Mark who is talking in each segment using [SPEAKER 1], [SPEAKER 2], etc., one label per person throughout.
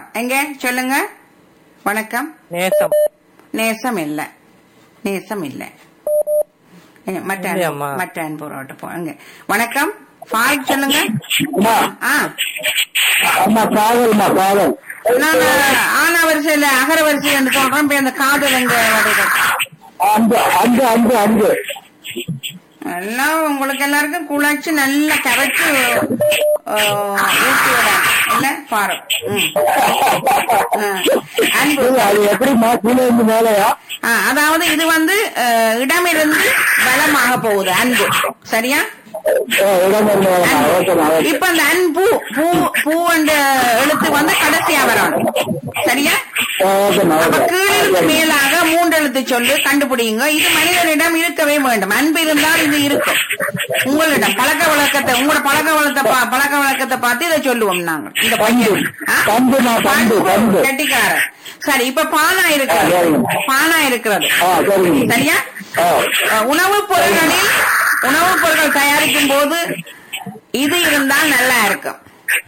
[SPEAKER 1] எங்க சொல்லுங்க வணக்கம்
[SPEAKER 2] நேசம்
[SPEAKER 1] நேசம் இல்ல நேசம் இல்ல எங்க, மற்ற அன்பு-
[SPEAKER 2] இல்லையம்மா.
[SPEAKER 1] மற்ற அன்புறோட்ட போங்க வணக்கம் ஃபாரிக் சொல்லுங்க
[SPEAKER 3] அம்மா
[SPEAKER 1] ஆ
[SPEAKER 3] அம்மா காதல்மா காதல்
[SPEAKER 1] நான் ஆன வரிசையில அகர வரிசை என்று சொல்றேன் இப்ப அந்த காதல் எங்க வருது
[SPEAKER 3] அஞ்சு அஞ்சு அஞ்சு அஞ்சு
[SPEAKER 1] எல்லாம் உங்களுக்கு எல்லாருக்கும் குழைச்சு நல்லா கரைச்சு ஆஹ், ஊத்தி விடணும் இல்ல பாரு ம். ஆ. அன்பு
[SPEAKER 3] இது அது எப்படிம்மா கீழே இருந்து மேலையா
[SPEAKER 1] ஆ, அதாவது இது வந்து அஹ், இடமிருந்து வளமாக போகுது அன்பு சரியா
[SPEAKER 3] ஓ, இடம் இருந்து மேலையா
[SPEAKER 1] அன்பு.
[SPEAKER 3] ஓகேம்மா ஓகே
[SPEAKER 1] இப்ப அந்த அன்பு பூ பூ என்ற எழுத்து வந்து கடைசியா வரணும் சரியா
[SPEAKER 3] ஓ, ஓகேம்மா
[SPEAKER 1] அப்ப
[SPEAKER 3] ஓகே
[SPEAKER 1] கீழிருந்து மேலாக மூன்று எழுத்து சொல்லு கண்டுபிடிங்க இது மனிதனிடம் இருக்கவே வேண்டும் அன்பு இருந்தால் இது இருக்கும் உங்களிடம் பழக்க வழக்கத்தை உங்களோட பழக்க வழக்கத்தை பா- பழக்க வழக்கத்தை பார்த்து இதை சொல்லுவோம் நாங்க இந்த பையன் ஆ?
[SPEAKER 3] பண்புமா பண்பு பண்பு
[SPEAKER 1] கெட்டிக்காரன் சரி இப்ப பானா இருக்கிறது
[SPEAKER 3] சரிங்க.
[SPEAKER 1] பானா இருக்கிறது
[SPEAKER 3] ஆ சரிங்க
[SPEAKER 1] சரியா
[SPEAKER 3] ஆ
[SPEAKER 1] அஹ், உணவுப் பொருட்களில் உணவுப் பொருட்கள் தயாரிக்கும் போது இது இருந்தால் நல்லா இருக்கும்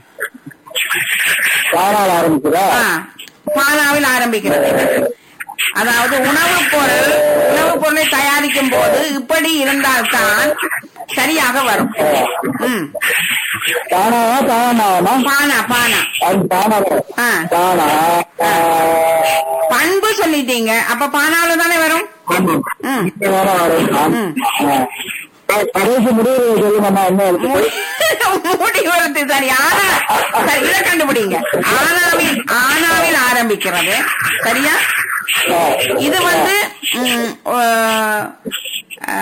[SPEAKER 3] யாரால் ஆரம்பிக்கிறா
[SPEAKER 1] ஆ, பானாவில் ஆரம்பிக்கிறது அதாவது உணவுப் பொருள் உணவுப் பொருளை தயாரிக்கும் போது இப்படி இருந்தால்தான் சரியாக வரும் ம்
[SPEAKER 3] தானாவா தானாவா
[SPEAKER 1] பானா பானா
[SPEAKER 3] அது தானாவா
[SPEAKER 1] ஆ.
[SPEAKER 3] தானா ஆ.
[SPEAKER 1] பண்பு சொல்லிட்டீங்க அப்ப பானாவில தானே வரும்
[SPEAKER 3] ஆமா.
[SPEAKER 1] ம்.
[SPEAKER 3] இப்ப வேணா வரும். ஆ.
[SPEAKER 1] ம்.
[SPEAKER 3] ஆ. கடைசி முடிவு சொல்லுங்கம்மா என்ன எழுத்து
[SPEAKER 1] முடி- முடி வருது சரி ஆனா சரி இதை கண்டுபிடிங்க ஆனாவில் ஆனாவில் ஆரம்பிக்கிறது சரியா
[SPEAKER 3] ஆ.
[SPEAKER 1] இது வந்து ம், ஆ, ஆ,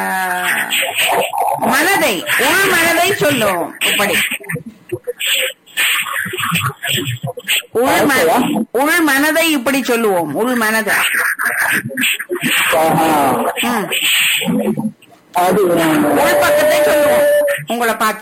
[SPEAKER 1] மனதை உள் மனதை சொல்லும் இப்படி உள் மன உள் மனதை இப்படி சொல்லுவோம் உள் மனதை
[SPEAKER 3] ஆஹா.
[SPEAKER 1] ம்.
[SPEAKER 3] அது
[SPEAKER 1] உள் பக்கத்தை சொல்லுவோம் உங்களை பார்த்து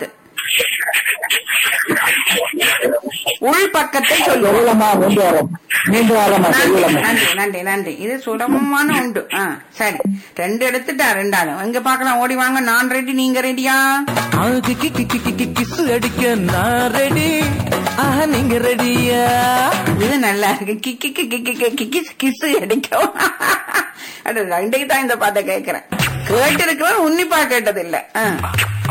[SPEAKER 1] உள் பக்கத்தை சொல்லுவோம்
[SPEAKER 3] சொல்லலாமா மீண்டு வரோம் மீண்டு வரோமா
[SPEAKER 1] நன்றி
[SPEAKER 3] சொல்லலாமா
[SPEAKER 1] நன்றி நன்றி நன்றி இது சுலபமான உண்டு ஆ சரி ரெண்டு எடுத்துட்டா ரெண்டாலும் எங்க பாக்கலாம் ஓடி வாங்க நான் ரெடி நீங்க ரெடியா
[SPEAKER 2] அவனுக்கு கிக்கு கிக்கு கிக்கு கிசு அடிக்க நான் ரெடி ஆஹா நீங்க ரெடியா
[SPEAKER 1] இது நல்லா இருக்கு கிக்கி கிக்கி கிக்கி கிஸ் கிஸ் அடிக்கும் அட ரெண்டைக்கு தான் இந்த பாட்டை கேட்கிறேன் கேட்டிருக்கிறேன் உன்னிப்பா கேட்டதில்லை ஆ